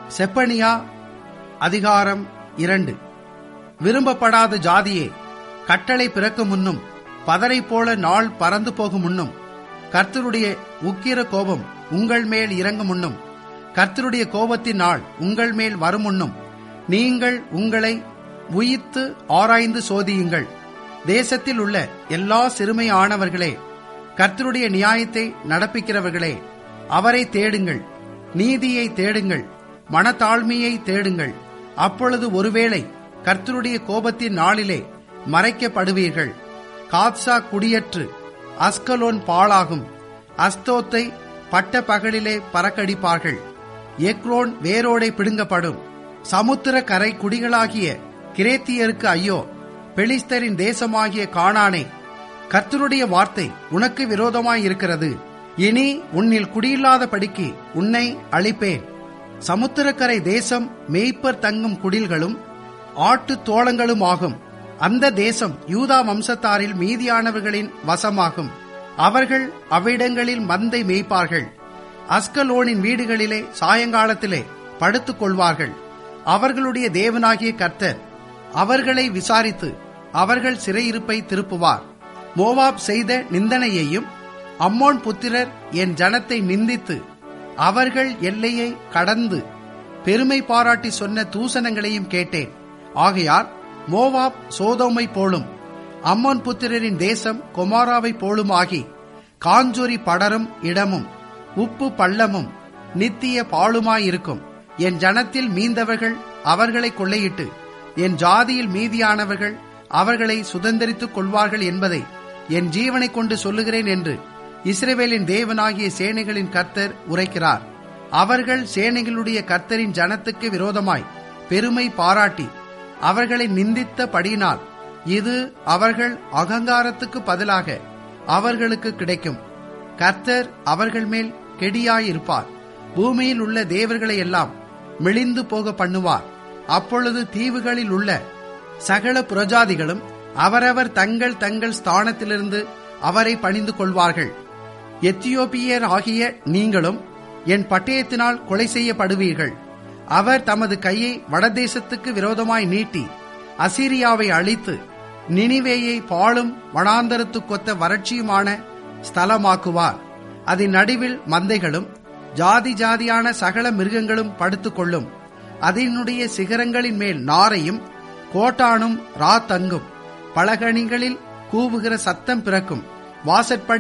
செப்பனியா அதிகாரம் இரண்டு விரும்பப்படாத ஜாதியே கட்டளை பிறக்கும் முன்னும் பதரை போல நாள் பறந்து போகும் முன்னும் கர்த்தருடைய உக்கிர கோபம் உங்கள் மேல் இறங்கும் முன்னும் கர்த்தருடைய கோபத்தின் நாள் உங்கள் மேல் வரும் முன்னும் நீங்கள் உங்களை உயித்து ஆராய்ந்து சோதியுங்கள் தேசத்தில் உள்ள எல்லா சிறுமையானவர்களே கர்த்தருடைய நியாயத்தை நடப்பிக்கிறவர்களே அவரை தேடுங்கள் நீதியை தேடுங்கள் மனத்தாழ்மையை தேடுங்கள் அப்பொழுது ஒருவேளை கர்த்தருடைய கோபத்தின் நாளிலே மறைக்கப்படுவீர்கள் காத்சா குடியற்று அஸ்கலோன் பாழாகும் அஸ்தோத்தை பட்ட பகலிலே பறக்கடிப்பார்கள் எக்ரோன் வேரோடை பிடுங்கப்படும் சமுத்திர கரை குடிகளாகிய கிரேத்தியருக்கு ஐயோ பெலிஸ்தரின் தேசமாகிய காணானே கர்த்தருடைய வார்த்தை உனக்கு விரோதமாயிருக்கிறது இனி உன்னில் குடியில்லாத படிக்கு உன்னை அழிப்பேன் சமுத்திரக்கரை தேசம் மேய்ப்பர் தங்கும் குடில்களும் ஆட்டு தோளங்களும் ஆகும் அந்த தேசம் யூதா வம்சத்தாரில் மீதியானவர்களின் வசமாகும் அவர்கள் அவ்விடங்களில் மந்தை மேய்ப்பார்கள் அஸ்கலோனின் வீடுகளிலே சாயங்காலத்திலே படுத்துக் கொள்வார்கள் அவர்களுடைய தேவனாகிய கர்த்தர் அவர்களை விசாரித்து அவர்கள் சிறையிருப்பை திருப்புவார் மோவாப் செய்த நிந்தனையையும் அம்மோன் புத்திரர் என் ஜனத்தை நிந்தித்து அவர்கள் எல்லையை கடந்து பெருமை பாராட்டி சொன்ன தூசணங்களையும் கேட்டேன் ஆகையால் மோவாப் சோதோமை போலும் அம்மோன் புத்திரரின் தேசம் கொமாராவை போலுமாகி காஞ்சொரி படரும் இடமும் உப்பு பள்ளமும் நித்திய பாழுமாயிருக்கும் என் ஜனத்தில் மீந்தவர்கள் அவர்களை கொள்ளையிட்டு என் ஜாதியில் மீதியானவர்கள் அவர்களை சுதந்திரித்துக் கொள்வார்கள் என்பதை என் ஜீவனை கொண்டு சொல்லுகிறேன் என்று இஸ்ரேவேலின் தேவனாகிய சேனைகளின் கர்த்தர் உரைக்கிறார் அவர்கள் சேனைகளுடைய கர்த்தரின் ஜனத்துக்கு விரோதமாய் பெருமை பாராட்டி அவர்களை நிந்தித்த படியினால் இது அவர்கள் அகங்காரத்துக்கு பதிலாக அவர்களுக்கு கிடைக்கும் கர்த்தர் அவர்கள் மேல் கெடியாயிருப்பார் பூமியில் உள்ள தேவர்களை எல்லாம் மெலிந்து போக பண்ணுவார் அப்பொழுது தீவுகளில் உள்ள சகல புரஜாதிகளும் அவரவர் தங்கள் தங்கள் ஸ்தானத்திலிருந்து அவரை பணிந்து கொள்வார்கள் எத்தியோப்பியர் ஆகிய நீங்களும் என் பட்டயத்தினால் கொலை செய்யப்படுவீர்கள் அவர் தமது கையை வடதேசத்துக்கு விரோதமாய் நீட்டி அசீரியாவை அழித்து நினிவேயை பாழும் வனாந்தரத்துக்கொத்த வறட்சியுமான ஸ்தலமாக்குவார் அதன் நடுவில் மந்தைகளும் ஜாதி ஜாதியான சகல மிருகங்களும் படுத்துக்கொள்ளும் அதனுடைய சிகரங்களின் மேல் நாரையும் கோட்டானும் ரா தங்கும் பலகணிகளில் கூவுகிற சத்தம் பிறக்கும் வாசற்படி